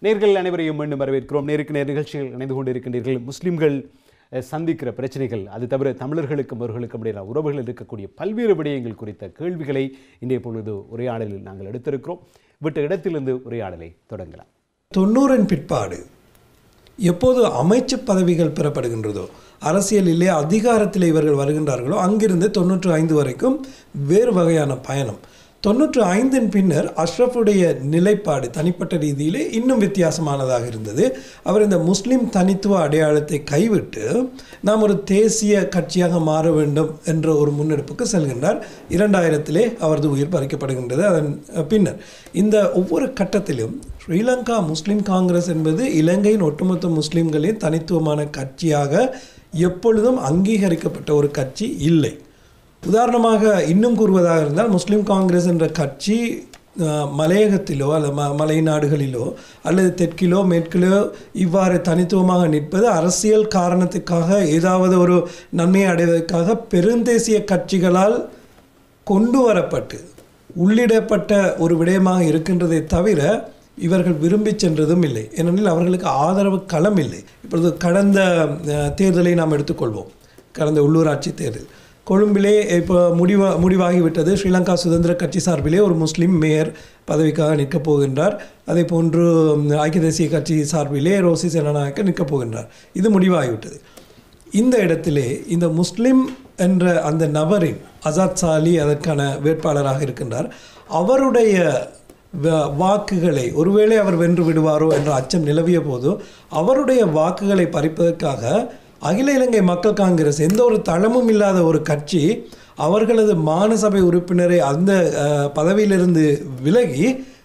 நேர்கள் அனைவரையும் மீண்டும் வரவேற்கிறோம் நேருக்கு நேர் நிகழ்ச்சிகள் இணைந்து கொண்டிருக்கின்றீர்கள் முஸ்லிம்கள் அஹ், சந்திக்கிற பிரச்சனைகள் அது தவிர தமிழர்களுக்கும் அவர்களுக்கும் இடையிலான உறவுகளில் இருக்கக்கூடிய பல்வேறு விடயங்கள் குறித்த கேள்விகளை இன்றைய பொழுது உரையாடலில் நாங்கள் எடுத்திருக்கிறோம் விட்ட இடத்திலிருந்து உரையாடலை தொடங்கலாம் தொண்ணூறின் பிற்பாடு எப்போது அமைச்சு பதவிகள் பெறப்படுகின்றதோ அரசியலிலே அதிகாரத்தில் இவர்கள் வருகின்றார்களோ அங்கிருந்து தொண்ணூற்று ஐந்து வரைக்கும் வேறு வகையான பயணம் தொண்ணூற்று ஐந்தின் பின்னர் அஷ்ரஃபுடைய நிலைப்பாடு தனிப்பட்ட ரீதியிலே இன்னும் வித்தியாசமானதாக இருந்தது அவர் இந்த முஸ்லிம் தனித்துவ அடையாளத்தை கைவிட்டு நாம் ஒரு தேசிய கட்சியாக மாற வேண்டும் என்ற ஒரு முன்னெடுப்புக்கு செல்கின்றார் இரண்டாயிரத்திலே அவரது உயிர் பறிக்கப்படுகின்றது அதன் அஹ், பின்னர் இந்த ஒவ்வொரு கட்டத்திலும் ஸ்ரீலங்கா முஸ்லிம் காங்கிரஸ் என்பது இலங்கையின் ஒட்டுமொத்த முஸ்லிம்களின் தனித்துவமான கட்சியாக எப்பொழுதும் அங்கீகரிக்கப்பட்ட ஒரு கட்சி இல்லை உதாரணமாக இன்னும் கூறுவதாக இருந்தால் முஸ்லிம் காங்கிரஸ் என்ற கட்சி அஹ், மலையகத்திலோ அல்லது ம மலை நாடுகளிலோ அல்லது தெற்கிலோ மேற்கிலோ இவ்வாறு தனித்துவமாக நிற்பது அரசியல் காரணத்துக்காக ஏதாவது ஒரு நன்மையை அடைவதற்காக பெருந்தேசிய கட்சிகளால் கொண்டு வரப்பட்டு உள்ளிடப்பட்ட ஒரு விடயமாக இருக்கின்றதை தவிர இவர்கள் விரும்பி சென்றதும் இல்லை ஏனெனில் அவர்களுக்கு ஆதரவு களம் இல்லை இப்பொழுது கடந்த அஹ், தேர்தலை நாம் எடுத்துக்கொள்வோம் கடந்த உள்ளூராட்சி தேர்தல் கொழும்பிலே இப்போ முடிவா முடிவாகிவிட்டது ஸ்ரீலங்கா சுதந்திர கட்சி சார்பிலே ஒரு முஸ்லீம் மேயர் பதவிக்காக நிற்கப் போகின்றார் அதே போன்று ம், ஐக்கிய தேசிய கட்சி சார்பிலே ரோசி சேனநாயக்க நிற்கப் போகின்றார் இது முடிவாகிவிட்டது இந்த இடத்திலே இந்த முஸ்லிம் என்ற அந்த நபரின் அசாத் சாலி அதற்கான வேட்பாளராக இருக்கின்றார் அவருடைய வ- வாக்குகளை ஒருவேளை அவர் வென்று விடுவாரோ என்ற அச்சம் நிலவிய போது அவருடைய வாக்குகளை பறிப்பதற்காக அகில இலங்கை மக்கள் காங்கிரஸ் எந்த ஒரு தளமும் இல்லாத ஒரு கட்சி அவர்களது மாநசபை உறுப்பினரை அந்த அஹ், பதவியிலிருந்து விலகி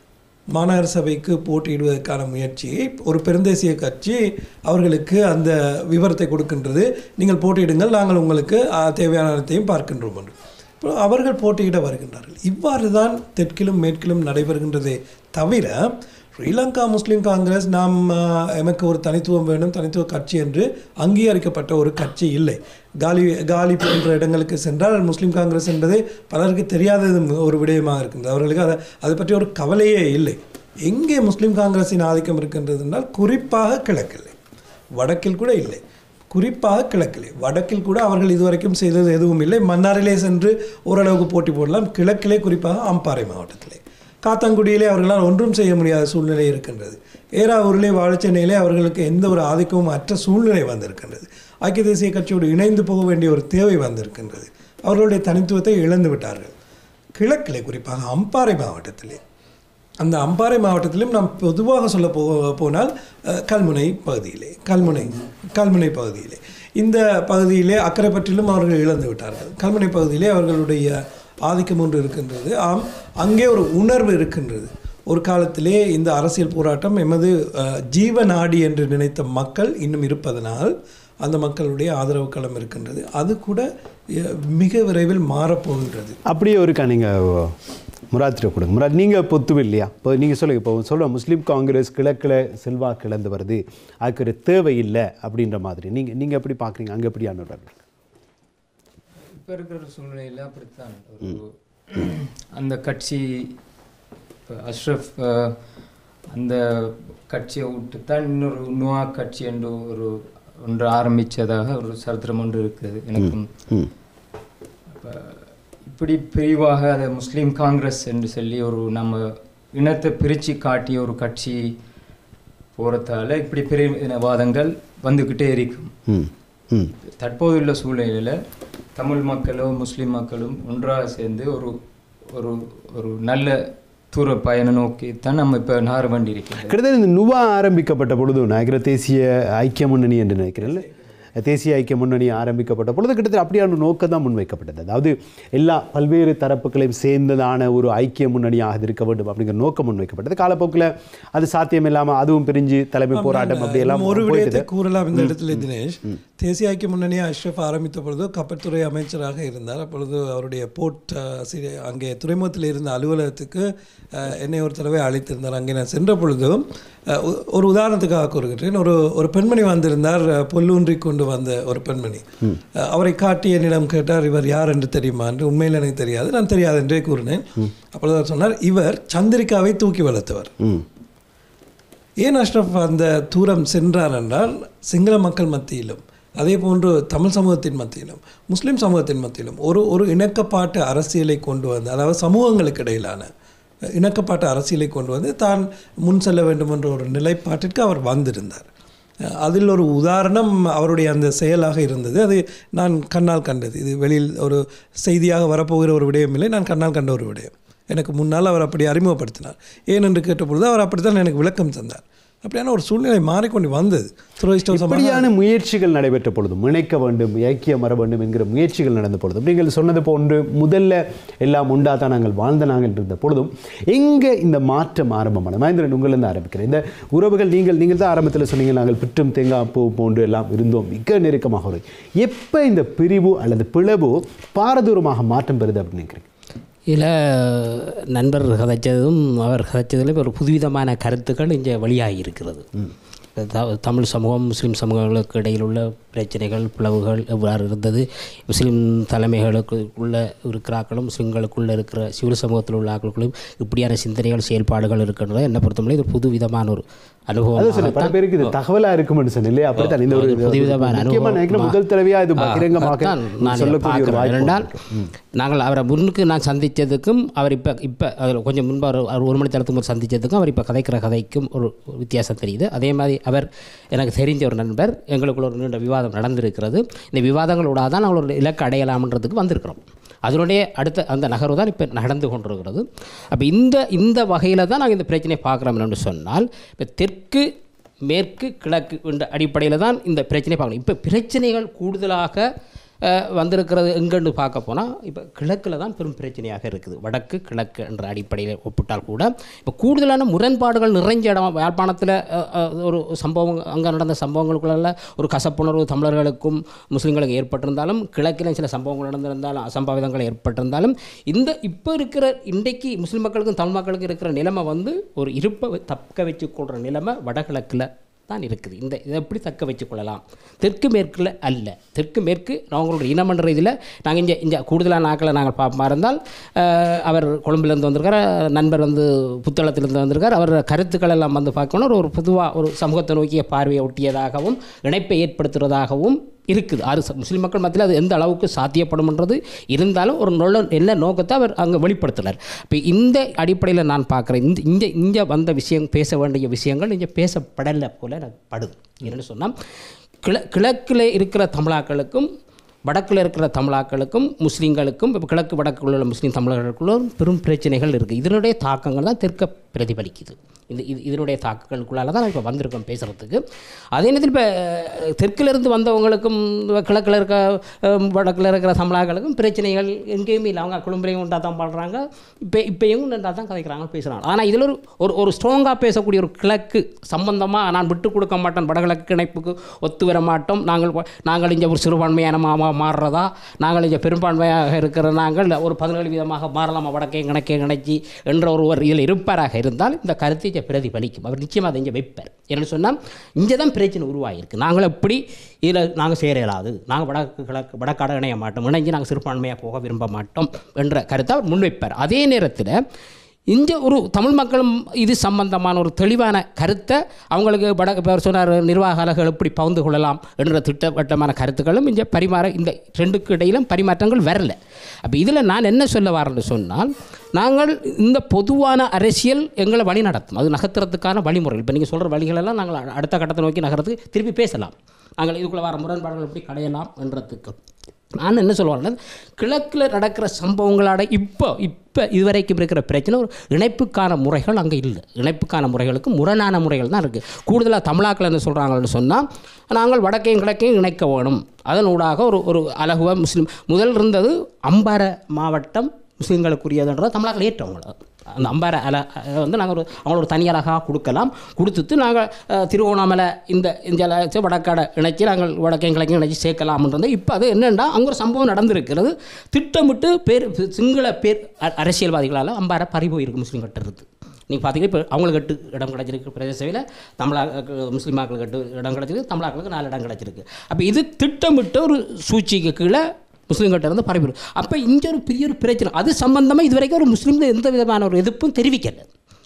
மாநகர சபைக்கு போட்டியிடுவதற்கான முயற்சியை ஒரு பெருந்தேசிய கட்சி அவர்களுக்கு அந்த விவரத்தை கொடுக்கின்றது நீங்கள் போட்டியிடுங்கள் நாங்கள் உங்களுக்கு அஹ், தேவையான அனைத்தையும் பார்க்கின்றோம் என்று இப்போ அவர்கள் போட்டியிட வருகின்றார்கள் இவ்வாறு தான் தெற்கிலும் மேற்கிலும் நடைபெறுகின்றதே தவிர ஸ்ரீலங்கா முஸ்லீம் காங்கிரஸ் நாம் அஹ், எமக்கு ஒரு தனித்துவம் வேணும் தனித்துவ கட்சி என்று அங்கீகரிக்கப்பட்ட ஒரு கட்சி இல்லை காலி காலி போன்ற இடங்களுக்கு சென்றால் முஸ்லீம் காங்கிரஸ் என்பது பலருக்கு தெரியாதது ஒரு விடயமாக இருக்கின்றது அவர்களுக்கு அதை அதை பற்றி ஒரு கவலையே இல்லை எங்கே முஸ்லீம் காங்கிரஸின் ஆதிக்கம் இருக்கின்றது என்றால் குறிப்பாக கிழக்கில்லை வடக்கில் கூட இல்லை குறிப்பாக கிழக்கிலே வடக்கில் கூட அவர்கள் இதுவரைக்கும் செய்தது எதுவும் இல்லை மன்னாரிலே சென்று ஓரளவுக்கு போட்டி போடலாம் கிழக்கிலே குறிப்பாக அம்பாறை மாவட்டத்திலே காத்தாங்குடியிலே அவர்களால் ஒன்றும் செய்ய முடியாத சூழ்நிலை இருக்கின்றது ஏறாவூரிலே வாழைச்சென்னையிலே அவர்களுக்கு எந்த ஒரு ஆதிக்கமும் அற்ற சூழ்நிலை வந்திருக்கின்றது ஐக்கிய தேசிய கட்சியோடு இணைந்து போக வேண்டிய ஒரு தேவை வந்திருக்கின்றது அவர்களுடைய தனித்துவத்தை இழந்து விட்டார்கள் கிழக்கிலே குறிப்பாக அம்பாறை மாவட்டத்திலே அந்த அம்பாறை மாவட்டத்திலும் நாம் பொதுவாக சொல்ல போ போனால் அஹ், கல்முனை பகுதியிலே கல்முனை கல்முனை பகுதியிலே இந்த பகுதியிலே அக்கரைப்பற்றிலும் அவர்கள் இழந்து விட்டார்கள் கல்முனை பகுதியிலே அவர்களுடைய ஆதிக்கம் ஒன்று இருக்கின்றது ஆம் அங்கே ஒரு உணர்வு இருக்கின்றது ஒரு காலத்திலே இந்த அரசியல் போராட்டம் எமது அஹ், ஜீவ நாடி என்று நினைத்த மக்கள் இன்னும் இருப்பதனால் அந்த மக்களுடைய ஆதரவு களம் இருக்கின்றது அது கூட அஹ், மிக விரைவில் மாறப்போகின்றது அப்படியே ஒருக்கா நீங்கள் முராத்திர கொடுங்க முராத் நீங்கள் பொத்துவு இல்லையா இப்போ நீங்கள் சொல்லுங்கள் இப்போ சொல்ல முஸ்லீம் காங்கிரஸ் கிழக்கில் செல்வாக்கு இழந்து வருது அதுக்கு ஒரு தேவை இல்லை அப்படின்ற மாதிரி நீங்கள் நீங்கள் எப்படி பார்க்குறீங்க அங்கே எப்படியான உணர்வு? இப்போ இருக்கிற சூழ்நிலையில் அப்படித்தான் ஒரு அந்த கட்சி இப்போ அஷ்ரஃப் அஹ், அந்த கட்சியை விட்டு தான் இன்னொரு நுவா கட்சி என்று ஒரு ஒன்று ஆரம்பித்ததாக ஒரு சரித்திரம் ஒன்று இருக்குது எனக்கும் ம் அப்ப இப்படி பிரிவாக அதை முஸ்லீம் காங்கிரஸ் என்று சொல்லி ஒரு நம்ம இனத்தை பிரித்து காட்டிய ஒரு கட்சி போகிறதால இப்படி பிரிவினவாதங்கள் வந்துக்கிட்டே இருக்கும் ம் ம் தற்போதுள்ள சூழ்நிலையில் தமிழ் மக்களும் முஸ்லீம் மக்களும் ஒன்றாக சேர்ந்து ஒரு ஒரு ஒரு நல்ல தூர பயணம் நோக்கி தான் நம்ம இப்போ நார வேண்டி இருக்கிறது கிட்டத்தட்ட இந்த நுவா ஆரம்பிக்கப்பட்ட பொழுது நினைக்கிற தேசிய ஐக்கிய முன்னணி என்று நினைக்கிறேன்ல தேசிய ஐக்கிய முன்னணி ஆரம்பிக்கப்பட்ட பொழுது கிட்டத்தட்ட அப்படியான ஒரு நோக்கம் தான் முன்வைக்கப்பட்டது அதாவது எல்லா பல்வேறு தரப்புகளையும் சேர்ந்ததான ஒரு ஐக்கிய முன்னணியாக இது இருக்க வேண்டும் அப்படிங்கிற நோக்கம் முன்வைக்கப்பட்டது காலப்போக்கில் அது சாத்தியம் இல்லாமல் அதுவும் பிரிஞ்சு தலைமை போராட்டம் அப்படி எல்லாம் இன்னும் ஒரு போயிட்டு விடயத்தை கூறலாம் இந்த இடத்துல தினேஷ் தேசிய ஐக்கிய முன்னணி அஷ்ரஃப் ஆரம்பித்த பொழுது கப்பற்துறை அமைச்சராக இருந்தார் அப்பொழுது அவருடைய போர்ட் அஹ், சி- அங்கே துறைமுகத்தில் இருந்த அலுவலகத்துக்கு அஹ், என்னை ஒரு தடவை அழைத்திருந்தார் அங்கே நான் சென்ற பொழுதும் அஹ், ஒ- ஒரு உதாரணத்துக்காக கூறுகின்றேன் ஒரு ஒரு பெண்மணி வந்திருந்தார் அஹ், பொல்லூன்றி கொண்டு வந்த ஒரு பெண்மணி அஹ், அவரை காட்டி என்னிடம் கேட்டார் இவர் யார் என்று தெரியுமா என்று உண்மையில் எனக்கு தெரியாது நான் தெரியாது என்றே கூறினேன் அப்பொழுது அவர் சொன்னார் இவர் சந்திரிகாவை தூக்கி வளர்த்தவர் ம் ஏன் அஷ்ரஃப் அந்த தூரம் சென்றார் என்றால் சிங்கள மக்கள் மத்தியிலும் அதே போன்று தமிழ் சமூகத்தின் மத்தியிலும் முஸ்லிம் சமூகத்தின் மத்தியிலும் ஒரு ஒரு இணக்கப்பாட்டு அரசியலை கொண்டு வந்து அதாவது சமூகங்களுக்கு இடையிலான இணக்கப்பாட்டு அரசியலை கொண்டு வந்து தான் முன் செல்ல வேண்டும் என்ற ஒரு நிலைப்பாட்டிற்கு அவர் வந்திருந்தார் அதில் ஒரு உதாரணம் அவருடைய அந்த செயலாக இருந்தது அது நான் கண்ணால் கண்டது இது வெளியில் ஒரு செய்தியாக வரப்போகிற ஒரு விடயம் இல்லை நான் கண்ணால் கண்ட ஒரு விடயம் எனக்கு முன்னால் அவர் அப்படி அறிமுகப்படுத்தினார் ஏன் என்று கேட்டபொழுது அவர் அப்படித்தான் எனக்கு விளக்கம் தந்தார் அப்படியான ஒரு சூழ்நிலை மாறிக்கொண்டு வந்தது துரதிஷ்டவசமாக இப்படியான முயற்சிகள் நடைபெற்ற பொழுதும் இணைக்க வேண்டும் ஐக்கியம் வர வேண்டும் என்கிற முயற்சிகள் நடந்த பொழுதும் நீங்கள் சொன்னது போன்று முதல்ல எல்லாம் உண்டாதான் நாங்கள் வாழ்ந்த நாங்கள் இருந்த பொழுதும் எங்கே இந்த மாற்றம் ஆரம்பமான மகேந்திரன் உங்களிருந்து ஆரம்பிக்கிறேன் இந்த உறவுகள் நீங்கள் நீங்கள் தான் ஆரம்பத்தில் சொன்னீங்க நாங்கள் பிற்றும் தேங்காய் பூ போன்று எல்லாம் இருந்தோம் மிக நெருக்கமாக ஒரு எப்போ இந்த பிரிவு அல்லது பிளவு பாரதூரமாக மாற்றம் பெறுது அப்படின்னு நினைக்கிறீங்க இதில் நண்பர் கதைச்சதும் அவர் கதைச்சதிலும் ஒரு புதுவிதமான கருத்துக்கள் இங்கே வெளியாகி இருக்கிறது த- தமிழ் சமூகம் முஸ்லீம் சமூகங்களுக்கு இடையில் உள்ள பிரச்சனைகள் பிளவுகள் எவ்வாறு இருந்தது முஸ்லீம் தலைமைகளுக்கு உள்ள இருக்கிறாக்களும் முஸ்லீம்களுக்குள்ள இருக்கிற சிவில் சமூகத்தில் உள்ள ஆக்களுக்கும் இப்படியான சிந்தனைகள் செயல்பாடுகள் இருக்கின்றன என்னை பொறுத்தவரை இது ஒரு புதுவிதமான ஒரு அது சொன்ன பல அனுபவம் பேருக்கு இது தகவலா இருக்கும்னு சொன்னேன் இல்லையா அப்படித்தான் இந்த ஒரு புதுவிதமான முக்கியமா நினைக்கிறேன் அனுபவம். முதல் தடவையா இது ஆ, பகிரங்கமாக அதான் நான் சொல்லக்கூடிய ஒரு பார்க்கிறேன். வாய்ப்பு ஏனென்றால் நாங்கள் அவரை முன்னுக்கு நான் சந்தித்ததுக்கும் அவர் இப்போ இப்போ அதில் கொஞ்சம் முன்பு அவர் அவர் ஒரு மணி தளத்துக்கு முன்பு சந்தித்ததுக்கும் அவர் இப்போ கதைக்கிற கதைக்கும் ஒரு வித்தியாசம் தெரியுது அதே மாதிரி அவர் எனக்கு தெரிஞ்ச ஒரு நண்பர் எங்களுக்குள்ள ஒரு நீண்ட விவாதம் நடந்திருக்கிறது இந்த விவாதங்களோட தான் நாங்கள் ஒரு இலக்கு அடையலாம்ன்றதுக்கு வந்திருக்கிறோம் அதனுடைய அடுத்த அந்த நகர்வு தான் இப்போ நடந்து கொண்டிருக்கிறது அப்போ இந்த இந்த வகையில் தான் நாங்கள் இந்த பிரச்சனையை பார்க்குறோம் என்று சொன்னால் இப்போ தெற்கு மேற்கு கிழக்கு என்ற அடிப்படையில் தான் இந்த பிரச்சனை பார்க்கணும் இப்போ பிரச்சனைகள் கூடுதலாக அஹ், வந்திருக்கிறது எங்கன்னு பார்க்க போனால் இப்போ கிழக்கில் தான் பெரும் பிரச்சனையாக இருக்குது வடக்கு கிழக்கு என்ற அடிப்படையில் ஒப்பிட்டால் கூட இப்போ கூடுதலான முரண்பாடுகள் நிறைஞ்ச இடம் யாழ்ப்பாணத்தில் அஹ், அஹ், ஒரு சம்பவம் அங்கே நடந்த சம்பவங்களுக்குள்ள ஒரு கசப்புணர்வு தமிழர்களுக்கும் முஸ்லீம்களுக்கும் ஏற்பட்டிருந்தாலும் கிழக்கிலும் சில சம்பவங்கள் நடந்திருந்தாலும் அசம்பாவிதங்கள் ஏற்பட்டிருந்தாலும் இந்த இப்போ இருக்கிற இன்றைக்கு முஸ்லீம் மக்களுக்கும் தமிழ் மக்களுக்கும் இருக்கிற நிலைமை வந்து ஒரு இருப்பை தக்க வச்சுக்கொள்கிற நிலைமை வடகிழக்கில் தான் இருக்குது இந்த இதை எப்படி தக்க வச்சுக்கொள்ளலாம் தெற்கு மேற்கில் அல்ல தெற்கு மேற்கு அவங்களோட இனமன்ற இதில் நாங்கள் இங்கே இங்கே கூடுதலான நாட்களை நாங்கள் பார்ப்போமா இருந்தால் அஹ், அவர் கொழும்புலேருந்து வந்திருக்கார் நண்பர் வந்து புத்தளத்திலிருந்து வந்திருக்கார் அவர் கருத்துக்கள் எல்லாம் வந்து பார்க்கணும் ஒரு- ஒரு பொதுவாக ஒரு சமூகத்தை நோக்கிய பார்வையை ஒட்டியதாகவும் இணைப்பை ஏற்படுத்துவதாகவும் இருக்குது ஆறு ச- முஸ்லிம் மக்கள் மத்தியில் அது எந்த அளவுக்கு சாத்தியப்படும்ன்றது இருந்தாலும் ஒரு நல்ல என்ன நோக்கத்தை அவர் அங்கே வெளிப்படுத்தினார் இப்போ இந்த அடிப்படையில் நான் பார்க்குறேன் இந்த இந்த இங்கே வந்த விஷயம் பேச வேண்டிய விஷயங்கள் இங்கே பேசப்படலை போல எனக்கு படுது என்னென்னு சொன்னால் கிழ கிழக்கில் இருக்கிற தமிழாக்களுக்கும் வடக்கில் இருக்கிற தமிழாக்களுக்கும் முஸ்லீம்களுக்கும் இப்போ கிழக்கு வடக்கில் உள்ள முஸ்லீம் தமிழர்களுக்குள்ளும் பெரும் பிரச்சனைகள் இருக்குது இதனுடைய தாக்கங்கள் தான் தெற்க பிரதிபலிக்குது இது இது இதனுடைய தாக்கங்களுக்குள்ளால தான் இப்போ வந்திருக்கோம் பேசுகிறதுக்கு அதே நேரத்தில் இப்போ தெற்கிலிருந்து வந்தவங்களுக்கும் கிழக்கில் இருக்க அஹ், வடக்கில் இருக்கிற தமிழாக்களுக்கும் பிரச்சனைகள் எங்கேயுமே இல்லை அவங்க குடும்பரையும் உண்டா தான் பண்ணுறாங்க இப்போ இப்போயும் உண்டா தான் கதைக்கிறாங்க பேசுகிறாங்க ஆனால் இதில் ஒரு ஒரு ஒரு ஸ்ட்ராங்காக பேசக்கூடிய ஒரு கிழக்கு சம்பந்தமாக நான் விட்டு கொடுக்க மாட்டேன் வடகிழக்கு இணைப்புக்கு ஒத்து வர மாட்டோம் நாங்கள் வ- நாங்கள் இங்கே ஒரு சிறுபான்மையான மா மாறுறதா நாங்கள் இங்கே பெரும்பான்மையாக இருக்கிற நாங்கள் ஒரு பதினேழு விதமாக மாறலாமா வடக்கே கிழக்கே கிணச்சி என்ற ஒருவர் இதில் இருப்பாராக இருந்தால் இந்த கருத்தை இங்கே பிரதிபலிக்கும் அவர் நிச்சயமாக அதை இங்கே வைப்பார் என்னன்னு சொன்னால் இங்கே தான் பிரச்சனை உருவாகியிருக்கு நாங்கள் எப்படி இதில் நாங்கள் சேர இயலாது நாங்கள் வடக்கு கிழக்கு வடக்காட இணைய மாட்டோம் இணைஞ்சு நாங்கள் சிறுபான்மையாக போக விரும்ப மாட்டோம் என்ற கருத்தை அவர் முன்வைப்பார் அதே நேரத்தில் இந்த ஒரு தமிழ் மக்களும் இது சம்பந்தமான ஒரு தெளிவான கருத்தை அவங்களுக்கு வட இப்போ அவர் சொன்னார் நிர்வாக அலகுகள் எப்படி பகிர்ந்து கொள்ளலாம் என்ற திட்டவட்டமான கருத்துக்களும் இங்கே பரிமாற இந்த ரெண்டுக்கு இடையிலும் பரிமாற்றங்கள் வரல அப்போ இதில் நான் என்ன சொல்ல வரேன்னு சொன்னால் நாங்கள் இந்த பொதுவான அரசியல் எங்களை வழி நடத்தும் அது நகர்த்துறதுக்கான வழிமுறைகள் இப்போ நீங்கள் சொல்கிற வழிகளெல்லாம் நாங்கள் அ- அடுத்த கட்டத்தை நோக்கி நகரத்துக்கு திருப்பி பேசலாம் நாங்கள் இதுக்குள்ளே வர முரண்பாடுகள் எப்படி களையலாம் என்றதுக்கு நான் என்ன சொல்லுவாங்கன்னா கிழக்கில் நடக்கிற சம்பவங்களோட இப்போ இப்போ இதுவரைக்கும் இருக்கிற பிரச்சனை ஒரு இணைப்புக்கான முறைகள் அங்கே இல்லை இணைப்புக்கான முறைகளுக்கு முரணான முறைகள் தான் இருக்குது கூடுதலாக தமிழாக்கள் என்ன சொல்கிறாங்கன்னு சொன்னால் நாங்கள் வடக்கையும் கிழக்கையும் இணைக்க வேணும் அதன் ஊடாக ஒரு ஒரு அலகுவ முஸ்லீம் முதல் இருந்தது அம்பாறை மாவட்டம் முஸ்லீம்களுக்குரியதுன்றதை தமிழாக்கள் ஏற்றவங்கள அந்த அம்பாறை அல அதை வந்து நாங்கள் ஒரு அவங்களோட தனி அழகாக கொடுக்கலாம் கொடுத்துட்டு நாங்கள் அஹ், திருவோணாமலை இந்த இந்த வடக்காடை இணைச்சி நாங்கள் வடக்கையும் கிழக்கையும் இணைச்சி சேர்க்கலாம்ன்றது இப்போ அது என்னென்னா அங்கே ஒரு சம்பவம் நடந்திருக்கிறது திட்டமிட்டு பேர் சிங்கள பேர் அ- அரசியல்வாதிகளால் அம்பாறை பறி போயிருக்கு முஸ்லீம் கட்டுறது நீங்கள் பார்த்தீங்கன்னா இப்போ அவங்களுக்கு எட்டு இடம் கிடச்சிருக்கு பிரதேச சபையில் தமிழா முஸ்லீமாக்களுக்கு எட்டு இடம் கிடச்சிருக்கு தமிழாக்களுக்கு நாலு இடம் கிடச்சிருக்கு அப்போ இது திட்டமிட்ட ஒரு சூழ்ச்சிக்கு கீழே முஸ்லீம்கிட்ட இருந்து பரப்பிடும் அப்போ இங்கே ஒரு பெரிய ஒரு பிரச்சனை அது சம்பந்தமாக இது வரைக்கும் ஒரு முஸ்லீம் எந்த விதமான ஒரு எதிர்ப்பும் தெரிவிக்கல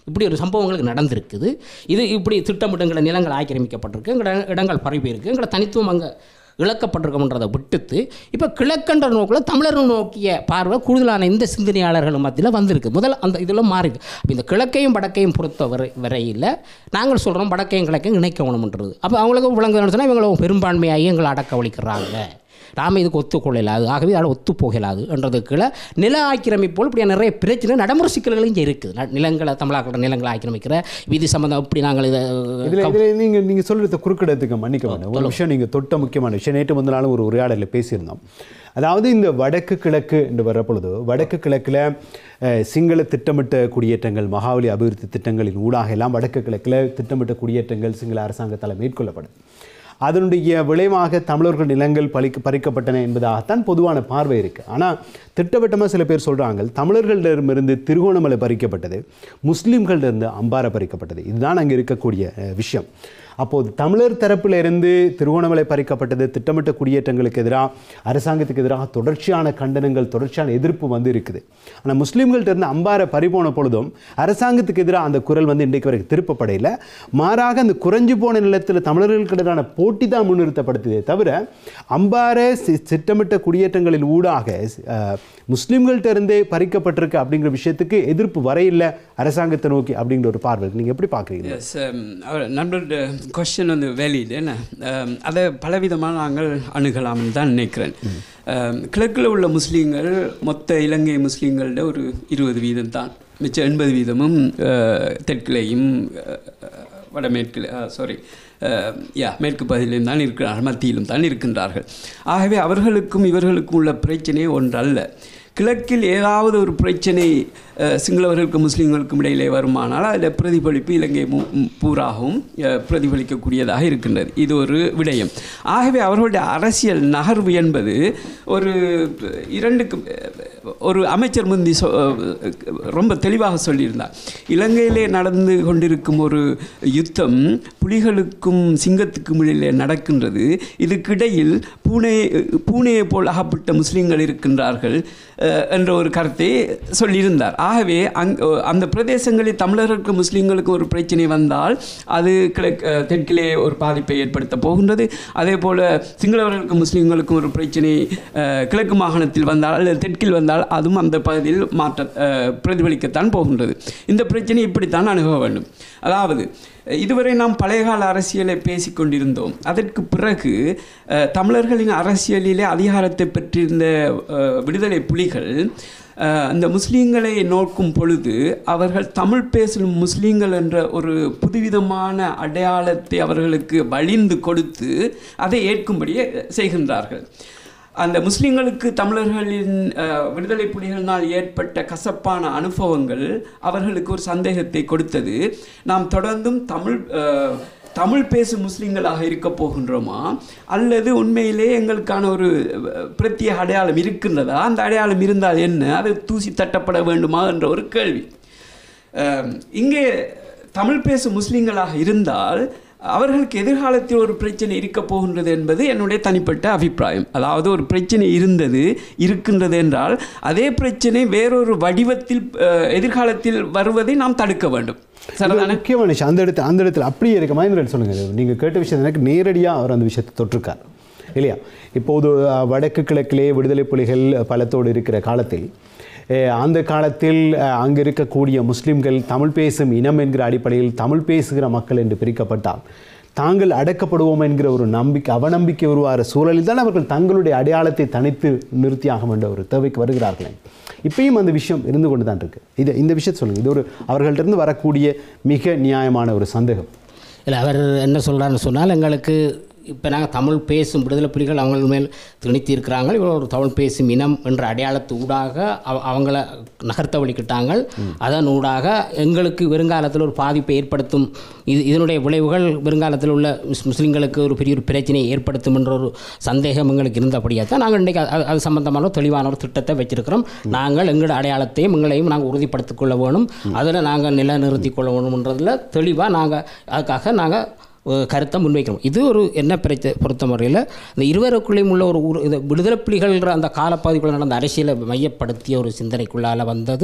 இப்படி ஒரு சம்பவங்களுக்கு நடந்திருக்குது இது இப்படி திட்டமிட்டு எங்களை நிலங்கள் ஆக்கிரமிக்கப்பட்டிருக்கு எங்களோட இடங்கள் பரவி போயிருக்கு எங்களை தனித்துவம் அங்கே இழக்கப்பட்டிருக்கோம்ன்றதை விட்டுத்து இப்போ கிழக்கன்ற நோக்கில் தமிழர் நோக்கிய பார்வை கூடுதலான இந்த சிந்தனையாளர்கள் மத்தியில் வந்திருக்கு முதல்ல அந்த இதில் மாறி அப்போ இந்த கிழக்கையும் வடக்கையும் பொறுத்த வரை வரையில் நாங்கள் சொல்கிறோம் வடக்கையும் கிழக்கையும் இணைக்கணும்ன்றது அப்போ அவங்களுக்கு விளங்குதுன்னு சொன்னால் இவங்களை பெரும்பான்மையாகி எங்களை அடக்க ஒழிக்கிறாங்க நாம் இதுக்கு ஒத்துக்கொள்ளலாது ஆகவே அதில் ஒத்து போகலாது என்றதுக்குள்ள நில ஆக்கிரமிப்போல் இப்படியா நிறைய பிரச்சனை நடைமுறை சிக்கல்கள் இங்கே இருக்குது ந- நிலங்களை தமிழாக்கிற நிலங்களை ஆக்கிரமிக்கிற விதி சம்மந்தம் இப்படி நாங்கள் இதை இதில் இதில் நீங்கள் நீங்கள் சொல்கிறத குறுக்கிடத்துக்கு மன்னிக்க வேண்டாம் ஒரு விஷயம் நீங்கள் தொட்ட முக்கியமான விஷயம் நேற்று முந்தின நாளும் ஒரு உரையாடலில் பேசியிருந்தோம் அதாவது இந்த வடக்கு கிழக்கு என்று வர்ற பொழுது வடக்கு கிழக்கில் அஹ், சிங்கள திட்டமிட்ட குடியேற்றங்கள் மகாவலி அபிவிருத்தி திட்டங்களின் ஊடாக எல்லாம் வடக்கு கிழக்கில் திட்டமிட்ட குடியேற்றங்கள் சிங்கள அரசாங்கத்தால் மேற்கொள்ளப்படும் அதனுடைய விளைவாக தமிழர்கள் நிலங்கள் பறிக்க பறிக்கப்பட்டன என்பதாகத்தான் பொதுவான பார்வை இருக்குது ஆனால் திட்டவட்டமாக சில பேர் சொல்கிறாங்க தமிழர்களிடமிருந்து திருகோணமலை பறிக்கப்பட்டது முஸ்லீம்களிடமிருந்து அம்பாறை பறிக்கப்பட்டது இதுதான் அங்கே இருக்கக்கூடிய அஹ், விஷயம் அப்போது தமிழர் தரப்பில் இருந்து திருகோணமலை பறிக்கப்பட்டது திட்டமிட்ட குடியேற்றங்களுக்கு எதிராக அரசாங்கத்துக்கு எதிராக தொடர்ச்சியான கண்டனங்கள் தொடர்ச்சியான எதிர்ப்பு வந்து இருக்குது ஆனால் முஸ்லீம்கள்ட்ட இருந்து அம்பாறை பறிபோன பொழுதும் அரசாங்கத்துக்கு எதிராக அந்த குரல் வந்து இன்றைக்கு வரைக்கும் திருப்பப்படையில் மாறாக அந்த குறைஞ்சு போன நிலத்தில் தமிழர்களுக்கு எதிரான போட்டி தான் முன்னிறுத்தப்படுத்ததே தவிர அம்பாறை சி- திட்டமிட்ட குடியேற்றங்களின் ஊடாக அஹ், முஸ்லீம்கள்ட்ட இருந்தே பறிக்கப்பட்டிருக்கு அப்படிங்கிற விஷயத்துக்கு எதிர்ப்பு வரையில்லை அரசாங்கத்தை நோக்கி அப்படிங்கிற ஒரு பார்வை இருக்கு. நீங்க எப்படி பார்க்குறீங்க எஸ் அவர் நண்பரோட கொஸ்டின் வந்து வேலிட் என்ன Um, அதை பலவிதமாக நாங்கள் அணுகலாம்னு தான் நினைக்கிறேன் Um, கிழக்கில் உள்ள முஸ்லீம்கள் மொத்த இலங்கை முஸ்லீம்களோட ஒரு இருபது வீதம் தான் மிச்சம் எண்பது வீதமும் uh, தெற்கிலையும் uh, வடமேற்கில் சாரி யா மேற்கு பகுதியிலும் தான் இருக்கிறார்கள் மத்தியிலும் தான் இருக்கின்றார்கள் ஆகவே அவர்களுக்கும் இவர்களுக்கும் உள்ள பிரச்சனை ஒன்றல்ல கிழக்கில் ஏதாவது ஒரு பிரச்சனை அஹ், சிங்களவர்களுக்கும் முஸ்லீம்களுக்கும் இடையிலே வருமானால் அதில் பிரதிபலிப்பு இலங்கை மு- ம், பூராகவும் அஹ், பிரதிபலிக்கக்கூடியதாக இருக்கின்றது இது ஒரு விடயம் ஆகவே அவர்களுடைய அரசியல் நகர்வு என்பது ஒரு இரண்டுக்கு ஒரு அமைச்சர் முந்தி சொ ரொம்ப தெளிவாக சொல்லியிருந்தார் இலங்கையிலே நடந்து கொண்டிருக்கும் ஒரு யுத்தம் புலிகளுக்கும் சிங்கத்துக்கும் இடையிலே நடக்கின்றது இதுக்கிடையில் பூனே பூனேயை போல் அகப்பட்ட முஸ்லீம்கள் இருக்கின்றார்கள் அஹ், என்ற ஒரு கருத்தை சொல்லியிருந்தார் ஆகவே அங் அந்த பிரதேசங்களில் தமிழர்களுக்கு முஸ்லீம்களுக்கு ஒரு பிரச்சனை வந்தால் அது கிழக்கு அஹ், தெற்கிலே ஒரு பாதிப்பை ஏற்படுத்த போகின்றது அதே போல் சிங்களவர்களுக்கு முஸ்லீம்களுக்கும் ஒரு பிரச்சனை அஹ், கிழக்கு மாகாணத்தில் வந்தால் அல்லது தெற்கில் வந்தால் அதுவும் அந்த பகுதியில் மாற்ற அஹ், பிரதிபலிக்கத்தான் போகின்றது இந்த பிரச்சனை இப்படித்தான் அணுக வேண்டும் அதாவது இதுவரை நாம் பழையகால அரசியலை பேசிக் கொண்டிருந்தோம் அதற்கு பிறகு அஹ், தமிழர்களின் அரசியலிலே அதிகாரத்தை பெற்றிருந்த அஹ், விடுதலை புலிகள் அஹ், அந்த முஸ்லீம்களை நோக்கும் பொழுது அவர்கள் தமிழ் பேசும் முஸ்லீம்கள் என்ற ஒரு புதுவிதமான அடையாளத்தை அவர்களுக்கு வழிந்து கொடுத்து அதை ஏற்கும்படி செய்கின்றார்கள் அந்த முஸ்லிம்களுக்கு தமிழர்களின் அஹ், விடுதலை புலிகளினால் ஏற்பட்ட கசப்பான அனுபவங்கள் அவர்களுக்கு ஒரு சந்தேகத்தை கொடுத்தது நாம் தொடர்ந்தும் தமிழ் அஹ், தமிழ் பேசும் முஸ்லிம்களாக இருக்க போகின்றோமா அல்லது உண்மையிலே எங்களுக்கான ஒரு அஹ், பிரத்யேக அடையாளம் இருக்கின்றதா அந்த அடையாளம் இருந்தால் என்ன அது தூசி தட்டப்பட வேண்டுமா என்ற ஒரு கேள்வி அஹ், இங்கே தமிழ் பேசும் முஸ்லிம்களாக இருந்தால் அவர்களுக்கு எதிர்காலத்தில் ஒரு பிரச்சனை இருக்க போகின்றது என்பது என்னுடைய தனிப்பட்ட அபிப்பிராயம் அதாவது ஒரு பிரச்சனை இருந்தது இருக்கின்றது என்றால் அதே பிரச்சனை வேறொரு வடிவத்தில் அஹ், எதிர்காலத்தில் வருவதை நாம் தடுக்க வேண்டும் இது சரிதானே முக்கியமான விஷயம் அந்த இடத்துல அந்த இடத்துல அப்படியே இருக்க மகேந்திரன் சொல்லுங்க நீங்கள் கேட்ட விஷயம் எனக்கு நேரடியாக அவர் அந்த விஷயத்தை தொட்டிருக்கார் இல்லையா இப்போது அஹ், வடக்கு கிழக்கிலே விடுதலை புலிகள் பலத்தோடு இருக்கிற காலத்தில் அஹ், அந்த காலத்தில் அஹ், அங்கு இருக்கக்கூடிய முஸ்லிம்கள் தமிழ் பேசும் இனம் என்கிற அடிப்படையில் தமிழ் பேசுகிற மக்கள் என்று பிரிக்கப்பட்டால் தாங்கள் அடக்கப்படுவோம் என்கிற ஒரு நம்பிக்கை அவநம்பிக்கை உருவாகிற சூழலில் தான் அவர்கள் தங்களுடைய அடையாளத்தை தனித்து நிறுத்தியாகும் என்ற ஒரு தேவைக்கு வருகிறார்கள் இப்பயும் அந்த விஷயம் இருந்து கொண்டு தான் இருக்கு இது இந்த விஷயத்தை சொல்லுங்கள் இது ஒரு அவர்கள்ட்ட இருந்து வரக்கூடிய மிக நியாயமான ஒரு சந்தேகம் இல்லை அவர் என்ன சொல்கிறாருன்னு சொன்னால் எங்களுக்கு இப்போ நாங்கள் தமிழ் பேசும் விடுதலை புலிகள் அவங்க மேல் திணித்து இருக்கிறாங்க இவ்வளோ ஒரு தமிழ் பேசும் இனம் என்ற அடையாளத்து ஊடாக அவ- அவங்கள நகர்த்த வழிக்கிட்டாங்க அதன் ஊடாக எங்களுக்கு வருங்காலத்தில் ஒரு பாதிப்பை ஏற்படுத்தும் இது இதனுடைய விளைவுகள் வருங்காலத்தில் உள்ள முஸ் முஸ்லீம்களுக்கு ஒரு பெரிய ஒரு பிரச்சனையை ஏற்படுத்தும் என்ற ஒரு சந்தேகம் எங்களுக்கு இருந்தபடியாக தான் நாங்கள் இன்றைக்கி அது அது சம்பந்தமான ஒரு தெளிவான ஒரு திட்டத்தை வச்சிருக்கிறோம் நாங்கள் எங்களோட அடையாளத்தையும் எங்களையும் நாங்கள் உறுதிப்படுத்திக் கொள்ள வேணும் அதில் நாங்கள் நிலைநிறுத்திக் கொள்ள வேணும்ன்றதில் தெளிவாக நாங்கள் அதுக்காக நாங்கள் ஒரு கருத்தை முன்வைக்கிறோம் இது ஒரு என்ன பிரச்சனை பொறுத்த முறையில் இந்த இருவருக்குள்ளேயும் உள்ள ஒரு ஒரு இது விடுதலை புலிகள்ன்ற அந்த காலப்பகுதிக்குள்ள நடந்த அரசியலை மையப்படுத்திய ஒரு சிந்தனைக்குள்ளால் வந்தது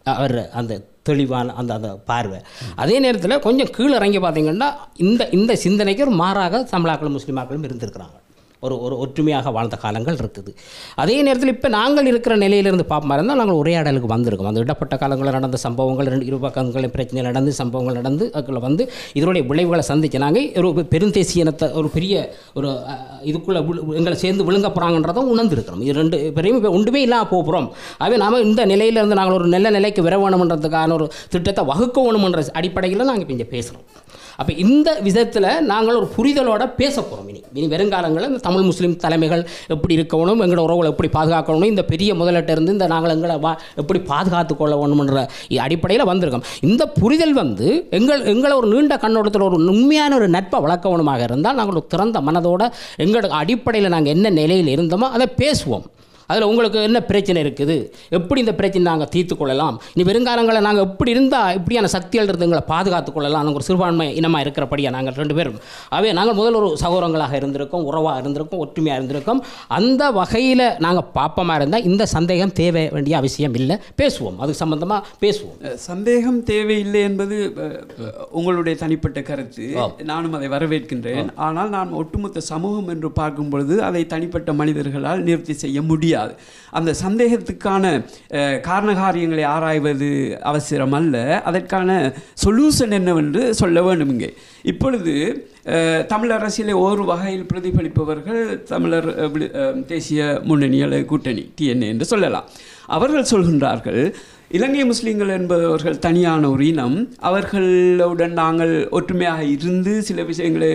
அவர் அந்த தெளிவான அந்த அந்த பார்வை அதே நேரத்தில் கொஞ்சம் கீழே இறங்கி பார்த்தீங்கன்னா இந்த இந்த சிந்தனைக்கு ஒரு மாறாக தமிழாக்களும் முஸ்லீமாக்களும் இருந்திருக்கிறாங்க ஒரு ஒரு ஒற்றுமையாக வாழ்ந்த காலங்கள் இருக்குது அதே நேரத்தில் இப்போ நாங்கள் இருக்கிற நிலையிலிருந்து பார்ப்போமா இருந்தால் நாங்கள் உரையாடலுக்கு வந்திருக்கோம் அந்த இடப்பட்ட காலங்களில் நடந்த சம்பவங்கள் ரெண்டு இரு பக்கங்களில் பிரச்சனை நடந்து சம்பவங்கள் நடந்து அதுக்குள்ள வந்து இதனுடைய விளைவுகளை சந்திச்சு நாங்கள் ஒரு பெருந்தேசிய இனத்தை ஒரு பெரிய ஒரு அஹ், இதுக்குள்ளே எங்களை சேர்ந்து விழுங்க போகிறாங்கன்றதை உணர்ந்திருக்கிறோம் இது ரெண்டு பெரிய இப்ப ஒன்றுமே இல்லாமல் போகிறோம் ஆகவே நாம் இந்த நிலையிலிருந்து நாங்கள் ஒரு நல்ல நிலைக்கு வர வேணுமன்றதுக்கான ஒரு திட்டத்தை வகுக்க வேணுமன்ற அடிப்படையில் நாங்கள் இப்போ இங்கே பேசுகிறோம் அப்போ இந்த விதத்தில் நாங்கள் ஒரு புரிதலோட பேச போகிறோம் இனி இனி வருங்காலங்களில் இந்த தமிழ் முஸ்லீம் தலைமைகள் எப்படி இருக்கணும் எங்களோட உறவுகளை எப்படி பாதுகாக்கணும் இந்த பெரிய முதலீட்ட இருந்து இந்த நாங்கள் எங்களை வா எப்படி பாதுகாத்து கொள்ள வேணுமன்ற அடிப்படையில் வந்திருக்கோம் இந்த புரிதல் வந்து எங்கள் எங்களை ஒரு நீண்ட கண்ணோட்டத்தில் ஒரு உண்மையான ஒரு நட்பை வளர்க்கணுமாக இருந்தால் நாங்கள் ஒரு திறந்த மனதோட எங்களோட அடிப்படையில் நாங்கள் என்ன நிலையில் இருந்தோமோ அதை பேசுவோம் அதில் உங்களுக்கு என்ன பிரச்சனை இருக்குது எப்படி இந்த பிரச்சனை நாங்கள் தீர்த்து கொள்ளலாம் இனி வருங்காலங்களில் நாங்கள் எப்படி இருந்தால் இப்படியான சக்திகள் இருந்து எங்களை பாதுகாத்துக் கொள்ளலாம் நாங்கள் ஒரு சிறுபான்மை இனமாக இருக்கிறபடியா நாங்கள் ரெண்டு பேரும் அவே நாங்கள் முதல்ல ஒரு சகோதரங்களாக இருந்திருக்கோம் உறவாக இருந்திருக்கோம் ஒற்றுமையாக இருந்திருக்கோம் அந்த வகையில் நாங்கள் பாப்பமாக இருந்தால் இந்த சந்தேகம் தேவை வேண்டிய அவசியம் இல்லை பேசுவோம் அது சம்பந்தமாக பேசுவோம் அஹ், சந்தேகம் தேவையில்லை என்பது அஹ், அஹ், உங்களுடைய தனிப்பட்ட கருத்து நானும் அதை வரவேற்கின்றேன் ஆனால் நான் ஒட்டுமொத்த சமூகம் என்று பார்க்கும் பொழுது அதை தனிப்பட்ட மனிதர்களால் நிவர்த்தி செய்ய முடியாது அந்த சந்தேகத்துக்கான அஹ், காரணகாரியங்களை ஆராய்வது அவசியம் அல்ல அதற்கான சொல்யூஷன் என்னவென்று சொல்ல வேண்டும் இங்கே இப்பொழுது அஹ், தமிழ் அரசியலை ஒரு வகையில் பிரதிபலிப்பவர்கள் தமிழர் அஹ், விழு- அஹ், தேசிய முன்னணி அல்லது கூட்டணி டிஎன்ஏ என்று சொல்லலாம் அவர்கள் சொல்கின்றார்கள் இலங்கை முஸ்லீம்கள் என்பவர்கள் தனியான ஒரு இனம் அவர்களுடன் நாங்கள் ஒற்றுமையாக இருந்து சில விஷயங்களை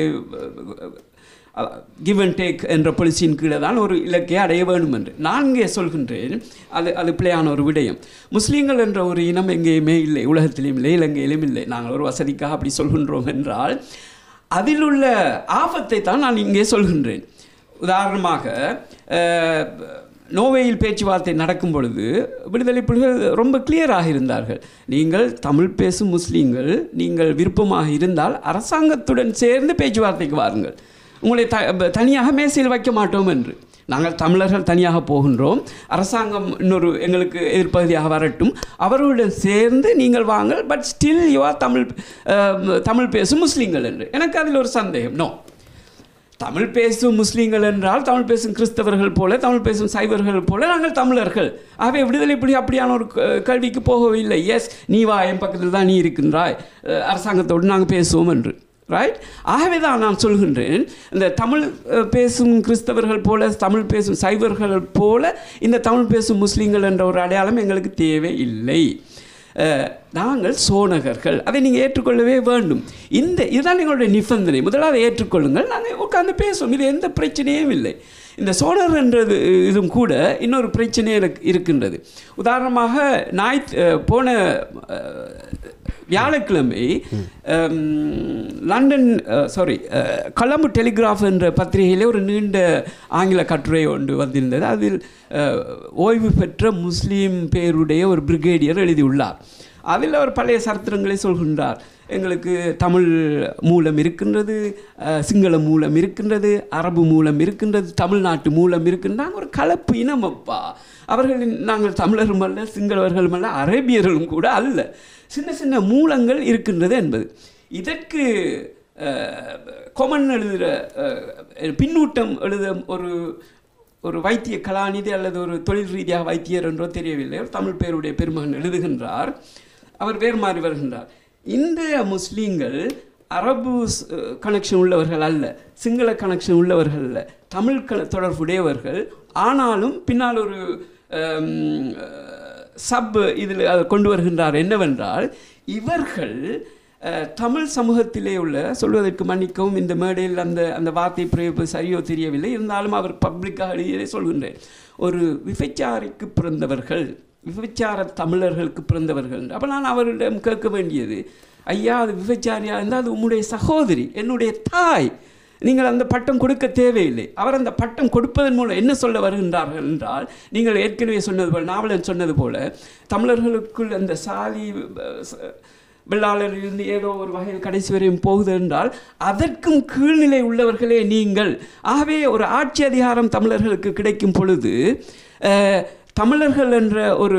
கிவ் அண்ட் டேக் என்ற பொலிசியின் கீழே தான் ஒரு இலக்கையை அடைய வேண்டும் என்று நான் இங்கே சொல்கின்றேன் அது அது பிழையான ஒரு விடயம் முஸ்லீம்கள் என்ற ஒரு இனம் எங்கேயுமே இல்லை உலகத்திலும் இல்லை இலங்கையிலும் இல்லை நாங்கள் ஒரு வசதிக்காக அப்படி சொல்கின்றோம் என்றால் அதில் உள்ள ஆபத்தை தான் நான் இங்கே சொல்கின்றேன் உதாரணமாக அஹ், நோவேயில் பேச்சுவார்த்தை நடக்கும் பொழுது விடுதலை புலிகள் ரொம்ப கிளியராக இருந்தார்கள் நீங்கள் தமிழ் பேசும் முஸ்லீம்கள் நீங்கள் விருப்பமாக இருந்தால் அரசாங்கத்துடன் சேர்ந்து பேச்சுவார்த்தைக்கு வாருங்கள் உங்களை த தனியாக மேசையில் வைக்க மாட்டோம் என்று நாங்கள் தமிழர்கள் தனியாக போகின்றோம் அரசாங்கம் இன்னொரு எங்களுக்கு எதிர்ப்பகுதியாக வரட்டும் அவர்களுடன் சேர்ந்து நீங்கள் வாங்கள் but still you are Tamil அஹ், தமிழ் பேசும் முஸ்லீம்கள் என்று எனக்கு அதில் ஒரு சந்தேகம் நோ தமிழ் பேசும் முஸ்லீம்கள் என்றால் தமிழ் பேசும் கிறிஸ்தவர்கள் போல தமிழ் பேசும் சைவர்கள் போல நாங்கள் தமிழர்கள் ஆகவே விடுதலை புலி அப்படியான ஒரு க- கல்விக்கு போகவில்லை எஸ் நீ வா என் பக்கத்தில் தான் நீ இருக்கின்றாய் அஹ், அரசாங்கத்தோடு நாங்கள் பேசுவோம் என்று ரைட் ஆகவே தான் நான் சொல்கின்றேன் இந்த தமிழ் அஹ், பேசும் கிறிஸ்தவர்கள் போல தமிழ் பேசும் சைவர்கள் போல இந்த தமிழ் பேசும் முஸ்லீம்கள் என்ற ஒரு அடையாளம் எங்களுக்கு தேவை இல்லை அஹ், நாங்கள் சோனகர்கள் அதை நீங்கள் ஏற்றுக்கொள்ளவே வேண்டும் இந்த இதுதான் எங்களுடைய நிபந்தனை முதலாவது ஏற்றுக்கொள்ளுங்கள் நாங்கள் உட்கார்ந்து பேசுவோம் இது எந்த பிரச்சனையும் இல்லை இந்த சோழர் என்றது இதுவும் கூட இன்னொரு பிரச்சனை எனக்கு இருக்கின்றது உதாரணமாக ஞாயிற்று அஹ், போன அஹ், வியாழக்கிழமை அம், லண்டன் சாரி கொலம்பு டெலிகிராஃப் என்ற பத்திரிகையிலே ஒரு நீண்ட ஆங்கில கட்டுரை ஒன்று வந்திருந்தது அதில் அஹ், ஓய்வு பெற்ற முஸ்லீம் பேருடைய ஒரு பிரிகேடியர் எழுதியுள்ளார் அதில் அவர் பழைய சரித்திரங்களை சொல்கின்றார் எங்களுக்கு தமிழ் மூலம் இருக்கின்றது அஹ், சிங்கள மூலம் இருக்கின்றது அரபு மூலம் இருக்கின்றது தமிழ்நாட்டு மூலம் இருக்கின்றாங்க ஒரு கலப்பு இனம் அப்பா அவர்களின் நாங்கள் தமிழரும் அல்ல சிங்களவர்களும் அல்ல அரேபியர்களும் கூட அல்ல சின்ன சின்ன மூலங்கள் இருக்கின்றது என்பது இதற்கு கொமன் எழுதுகிற அஹ், பின்னூட்டம் எழுத ஒரு ஒரு வைத்திய கலாநிதி அல்லது ஒரு தொழில் ரீதியாக வைத்தியர் என்றோ தெரியவில்லை ஒரு தமிழ் பேருடைய பெருமகன் எழுதுகின்றார் அவர் வேறு மாறி வருகின்றார் இந்திய முஸ்லீம்கள் அரபு கனெக்ஷன் உள்ளவர்கள் அல்ல சிங்கள கனெக்ஷன் உள்ளவர்கள் அல்ல தமிழ் க தொடர்புடையவர்கள் ஆனாலும் பின்னால் ஒரு சப் இதில் கொண்டு வருகின்றார் என்னவென்றால் இவர்கள் அஹ், தமிழ் சமூகத்திலே உள்ள சொல்வதற்கு மன்னிக்கவும் இந்த மேடையில் அந்த அந்த வார்த்தை பிரயோகம் சரியோ தெரியவில்லை இருந்தாலும் அவர் பப்ளிக்காக எழுதியதை சொல்கின்றேன் ஒரு விபச்சாரிக்கு பிறந்தவர்கள் விபச்சார தமிழர்களுக்கு பிறந்தவர்கள் அப்போ நான் அவரிடம் கேட்க வேண்டியது ஐயா அது விபச்சாரியா இருந்தால் அது உம்முடைய சகோதரி என்னுடைய தாய் நீங்கள் அந்த பட்டம் கொடுக்க தேவையில்லை அவர் அந்த பட்டம் கொடுப்பதன் மூலம் என்ன சொல்ல வருகின்றார்கள் என்றால் நீங்கள் ஏற்கனவே சொன்னது போல் நாவலன் சொன்னது போல தமிழர்களுக்குள் அந்த சாதி அஹ், ச- வெள்ளாளரிலிருந்து ஏதோ ஒரு வகையில் கடைசி வரையும் போகுது என்றால் அதற்கும் கீழ்நிலை உள்ளவர்களே நீங்கள் ஆகவே ஒரு ஆட்சி அதிகாரம் தமிழர்களுக்கு கிடைக்கும் பொழுது அஹ், தமிழர்கள் என்ற ஒரு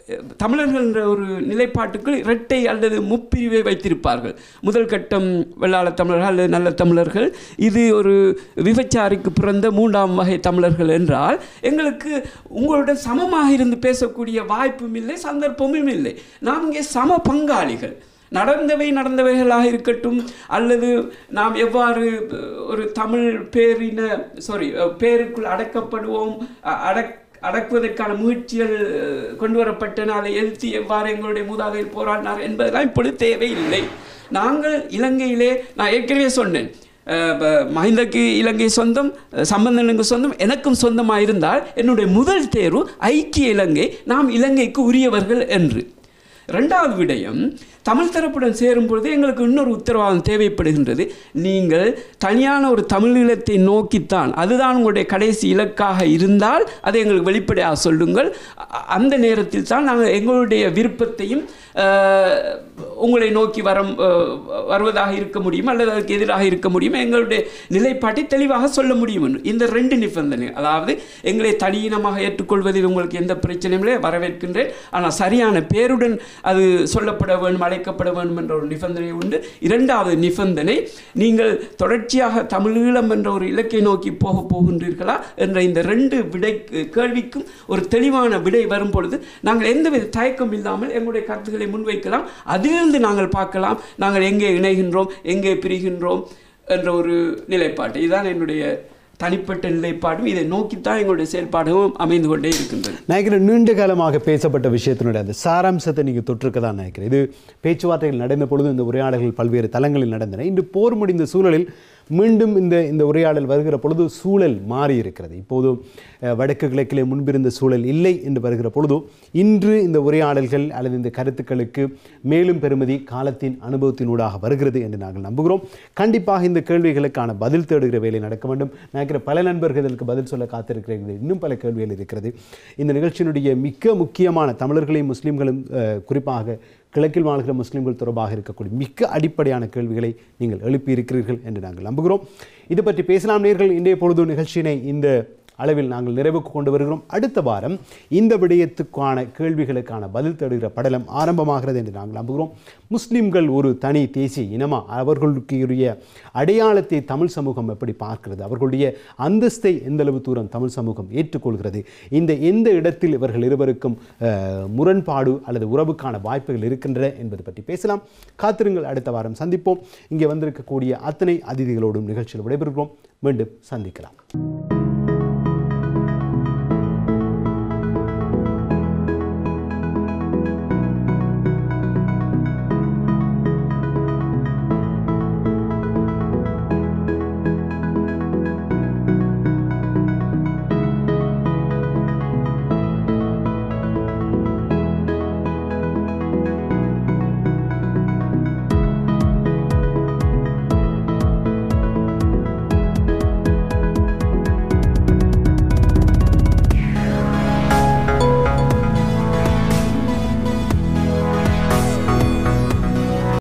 தமிழர்கள் என்ற ஒரு நிலைப்பாட்டுக்குள் இரட்டை அல்லது முப்பிரிவை வைத்திருப்பார்கள் முதல் கட்டம் வெள்ளாள தமிழர்கள் அல்லது நல்ல தமிழர்கள் இது ஒரு விபச்சாரிக்கு பிறந்த மூன்றாம் வகை தமிழர்கள் என்றால் எங்களுக்கு உங்களுடன் சமமாக இருந்து பேசக்கூடிய வாய்ப்பும் இல்லை சந்தர்ப்பமும் இல்லை நாம் இங்கே சம பங்காளிகள் நடந்தவை நடந்தவைகளாக இருக்கட்டும் அல்லது நாம் எவ்வாறு அஹ், ஒரு தமிழ் பேரின சாரி பேருக்குள் அடக்கப்படுவோம் அ- அடக் அடக்குவதற்கான முயற்சிகள் அஹ், கொண்டு வரப்பட்டன அதை எதிர்த்து எவ்வாறு எங்களுடைய மூதாதையர் போராடினார் என்பதெல்லாம் இப்பொழுது தேவையில்லை நாங்கள் இலங்கையிலே நான் ஏற்கனவே சொன்னேன் அஹ், ப- மஹிந்தக்கு இலங்கை சொந்தம் அஹ், சம்பந்தனுக்கு சொந்தம் எனக்கும் சொந்தமாக இருந்தால் என்னுடைய முதல் தேர்வு ஐக்கிய இலங்கை நாம் இலங்கைக்கு உரியவர்கள் என்று ரெண்டாவது விடயம் தமிழ் தரப்புடன் சேரும் பொழுது எங்களுக்கு இன்னொரு உத்தரவாதம் தேவைப்படுகின்றது நீங்கள் தனியான ஒரு தமிழீழத்தை நோக்கித்தான் அதுதான் உங்களுடைய கடைசி இலக்காக இருந்தால் அதை எங்களுக்கு வெளிப்படையாக சொல்லுங்கள் அ- அந்த நேரத்தில் தான் நாங்கள் எங்களுடைய விருப்பத்தையும் அஹ், உங்களை நோக்கி வரம் அஹ், வருவதாக இருக்க முடியும் அல்லது அதுக்கு எதிராக இருக்க முடியும் எங்களுடைய நிலைப்பாட்டை தெளிவாக சொல்ல முடியும் என்று. இந்த ரெண்டு நிபந்தனை அதாவது எங்களை தனியினமாக ஏற்றுக்கொள்வதில் உங்களுக்கு எந்த பிரச்சனையும் இல்லை வரவேற்கின்றேன் ஆனால் சரியான பேருடன் அது சொல்லப்பட வேண்டும் அழைக்கப்பட வேண்டும் என்ற ஒரு நிபந்தனை உண்டு இரண்டாவது நிபந்தனை நீங்கள் தொடர்ச்சியாக தமிழீழம் என்ற ஒரு இலக்கை நோக்கி போக போகின்றீர்களா என்ற இந்த ரெண்டு விடை கேள்விக்கும் ஒரு தெளிவான விடை வரும் பொழுது நாங்கள் எந்தவித தயக்கம் இல்லாமல் எங்களுடைய கருத்துக்களை முன்வைக்கலாம் அதிலிருந்து நாங்கள் பார்க்கலாம் நாங்கள் எங்கே இணைகின்றோம் எங்கே பிரிகின்றோம் என்ற ஒரு நிலைப்பாடு இதுதான் என்னுடைய தனிப்பட்ட நிலைப்பாடும் இதை நோக்கித்தான் எங்களுடைய செயல்பாடும் அமைந்து கொண்டே இருக்கின்றது நினைக்கிறேன் நீண்ட காலமாக பேசப்பட்ட விஷயத்தினுடைய அந்த சாராம்சத்தை நீங்கள் தொற்றுக்க தான் நினைக்கிறேன் இது பேச்சுவார்த்தைகள் நடந்த பொழுது இந்த உரையாடல்கள் பல்வேறு தளங்களில் நடந்தன இன்று போர் முடிந்த சூழலில் மீண்டும் இந்த இந்த உரையாடல் வருகிற பொழுது சூழல் மாறி இருக்கிறது இப்போது அஹ், வடக்கு கிழக்கிலே முன்பிருந்த சூழல் இல்லை என்று வருகிற பொழுது இன்று இந்த உரையாடல்கள் அல்லது இந்த கருத்துக்களுக்கு மேலும் பெருமதி காலத்தின் அனுபவத்தினூடாக வருகிறது என்று நாங்கள் நம்புகிறோம் கண்டிப்பாக இந்த கேள்விகளுக்கான பதில் தேடுகிற வேலை நடக்க வேண்டும் நினைக்கிற பல நண்பர்கள் இதற்கு பதில் சொல்ல காத்திருக்கிறீர்கள் இன்னும் பல கேள்விகள் இருக்கிறது இந்த நிகழ்ச்சியினுடைய மிக முக்கியமான தமிழர்களையும் முஸ்லீம்களும் அஹ், குறிப்பாக கிழக்கில் வாழ்கிற முஸ்லீம்கள் தொடர்பாக இருக்கக்கூடிய மிக அடிப்படையான கேள்விகளை நீங்கள் எழுப்பியிருக்கிறீர்கள் என்று நாங்கள் நம்புகிறோம் இது பற்றி பேசலாம் நேர்கள் இன்றைய பொழுது நிகழ்ச்சியினை இந்த அளவில் நாங்கள் நிறைவுக்கு கொண்டு வருகிறோம் அடுத்த வாரம் இந்த விடயத்துக்கான கேள்விகளுக்கான பதில் தேடுகிற படலம் ஆரம்பமாகிறது என்று நாங்கள் நம்புகிறோம் முஸ்லிம்கள் ஒரு தனி தேசிய இனமா அவர்களுக்கு உரிய அடையாளத்தை தமிழ் சமூகம் எப்படி பார்க்கிறது அவர்களுடைய அந்தஸ்தை எந்த அளவு தூரம் தமிழ் சமூகம் ஏற்றுக்கொள்கிறது இந்த எந்த இடத்தில் இவர்கள் இருவருக்கும் அஹ், முரண்பாடு அல்லது உறவுக்கான வாய்ப்புகள் இருக்கின்றன என்பது பற்றி பேசலாம் காத்திருங்கள் அடுத்த வாரம் சந்திப்போம் இங்கே வந்திருக்கக்கூடிய அத்தனை அதிதிகளோடும் நிகழ்ச்சியில் விடைபெறுகிறோம் மீண்டும் சந்திக்கலாம்